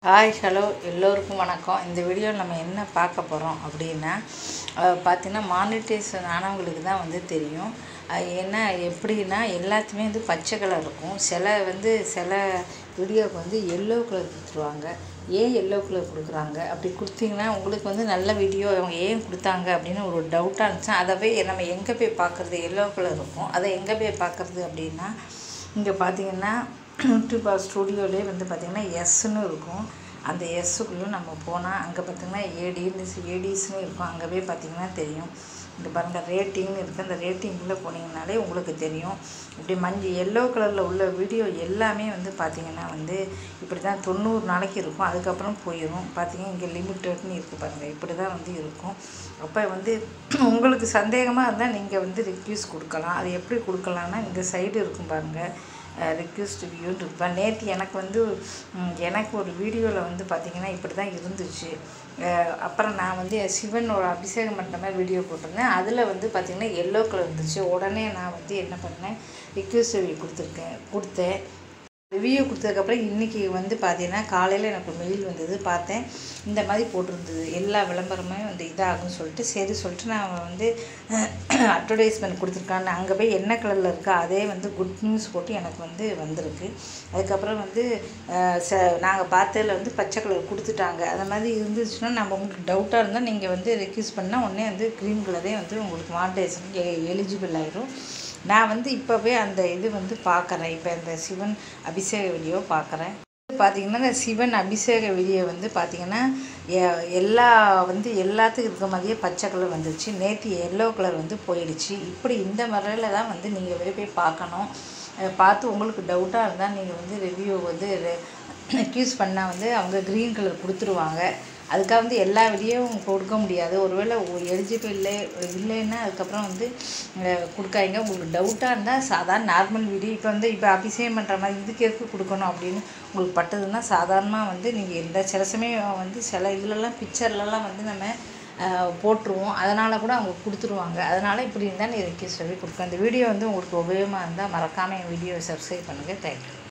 hi hello எல்லோருக்கும் வணக்கம் இந்த வீடியோவில் நம்ம என்ன பார்க்க போகிறோம் அப்படின்னா அஹ், பார்த்தீங்கன்னா மானிட்டைசேஷன் ஆனவங்களுக்கு தான் வந்து தெரியும் அது என்ன எப்படின்னா எல்லாத்துமே வந்து பச்சை கலர் இருக்கும் சில வந்து சில வீடியோவுக்கு வந்து எல்லோ கலர் கொடுத்துருவாங்க ஏன் எல்லோ கலர் கொடுக்குறாங்க அப்படி கொடுத்தீங்கன்னா உங்களுக்கு வந்து நல்ல வீடியோ அவங்க ஏன் கொடுத்தாங்க அப்படின்னு ஒரு டவுட்டாக இருந்துச்சு அதை போய் நம்ம எங்கே போய் பார்க்குறது எல்லோ கலர் இருக்கும் அதை எங்கே போய் பார்க்குறது அப்படின்னா இங்கே பார்த்தீங்கன்னா யூடியூப் ஸ்டூடியோலேயே வந்து பார்த்திங்கன்னா எஸ்ன்னு இருக்கும் அந்த எஸ்ஸுக்குள்ளே நம்ம போனால் அங்கே பார்த்திங்கன்னா ஏடின்னு ஏடிஸ்னு இருக்கும் அங்கே போய் பார்த்திங்கன்னா தெரியும் இங்கே பாருங்கள் ரேட்டிங்னு இருக்குது அந்த ரேட்டிங்குள்ளே போனீங்கனாலே உங்களுக்கு தெரியும் இப்படி மஞ்சள் எல்லோ கலரில் உள்ள வீடியோ எல்லாமே வந்து பார்த்திங்கன்னா வந்து இப்படி தான் தொண்ணூறு நாளைக்கு இருக்கும் அதுக்கப்புறம் போயிடும் பார்த்தீங்கன்னா இங்கே லிமிட்டட்னு இருக்குது பாருங்கள் இப்படி தான் வந்து இருக்கும் அப்போ வந்து உங்களுக்கு சந்தேகமாக இருந்தால் நீங்கள் வந்து ரிக்யூஸ் கொடுக்கலாம் அது எப்படி கொடுக்கலான்னா இந்த சைடு இருக்கும் பாருங்கள் ரிக்வெஸ்ட் வியூன்னு இருப்பேன் நேற்று எனக்கு வந்து ம், எனக்கு ஒரு வீடியோவில் வந்து பார்த்திங்கன்னா இப்படி தான் இருந்துச்சு அஹ், அப்புறம் நான் வந்து சிவனோட அபிஷேகம் பண்ணுற மாதிரி வீடியோ போட்டிருந்தேன் அதில் வந்து பார்த்திங்கன்னா எல்லோ கலர் இருந்துச்சு உடனே நான் வந்து என்ன பண்ணேன் ரிக்வெஸ்ட் ரிவ்யூ கொடுத்துருக்கேன் கொடுத்தேன் ரிவ்யூ கொடுத்ததுக்கப்புறம் இன்றைக்கி வந்து பார்த்தீங்கன்னா காலையில் எனக்கு மெயில் வந்தது பார்த்தேன் இந்த மாதிரி போட்டிருந்தது எல்லா விளம்பரமே வந்து இதாகும்னு சொல்லிட்டு சரி சொல்லிட்டு நான் வந்து அட்வர்டைஸ்மெண்ட் கொடுத்துருக்கான்னு அங்கே போய் என்ன கலரில் இருக்கோ அதே வந்து குட் நியூஸ் போட்டு எனக்கு வந்து வந்திருக்கு அதுக்கப்புறம் வந்து அஹ், ச நாங்கள் பார்த்ததில் வந்து பச்சை கலர் கொடுத்துட்டாங்க அந்த மாதிரி இருந்துச்சுன்னா நம்ம உங்களுக்கு டவுட்டாக இருந்தால் நீங்கள் வந்து ரெக்யூஸ் பண்ணால் உடனே வந்து க்ரீன் கலரே வந்து உங்களுக்கு மானிட்டைசேஷன் எலிஜிபிள் ஆயிரும் நான் வந்து இப்போவே அந்த இது வந்து பார்க்குறேன் இப்போ இந்த சிவன் அபிஷேக வீடியோ பார்க்குறேன் பார்த்தீங்கன்னா இந்த சிவன் அபிஷேக வீடியோ வந்து பார்த்தீங்கன்னா எ- எல்லா வந்து எல்லாத்துக்கும் இருக்க மாதிரியே பச்சை கலர் வந்துருச்சு நேற்று எல்லோ கலர் வந்து போயிடுச்சு இப்படி இந்த முறையில் தான் வந்து நீங்கள் போய் போய் பார்க்கணும் அஹ் பார்த்து உங்களுக்கு டவுட்டாக இருந்தால் நீங்கள் வந்து ரிவ்யூ வந்து அக்யூஸ் பண்ணால் வந்து அவங்க க்ரீன் கலர் கொடுத்துருவாங்க அதுக்காக வந்து எல்லா வீடியோவும் கொடுக்க முடியாது ஒருவேளை எலிஜிபிள் இல்லை இல்லைன்னா அதுக்கப்புறம் வந்து அஹ், கொடுக்காதீங்க உங்களுக்கு டவுட்டாக இருந்தால் சாதாரண நார்மல் வீடியோ இப்போ வந்து இப்போ அபிஷேகம் பண்ணுற மாதிரி இதுக்கு எதுக்கு கொடுக்கணும் அப்படின்னு உங்களுக்கு பட்டதுன்னா சாதாரணமாக வந்து நீங்கள் எந்த சில சமயம் வந்து சில இதுலலாம் பிக்சர்லலாம் வந்து நம்ம அஹ், போட்டுருவோம் அதனால் கூட அவங்க கொடுத்துருவாங்க அதனால் இப்படி இருந்தால் நீ ரெக்வஸ்ட் சொல்லி கொடுக்க இந்த வீடியோ வந்து உங்களுக்கு உபயோகமாக இருந்தால் மறக்காமல் என் வீடியோவை சப்ஸ்கிரைப் பண்ணுங்கள் தேங்க்யூ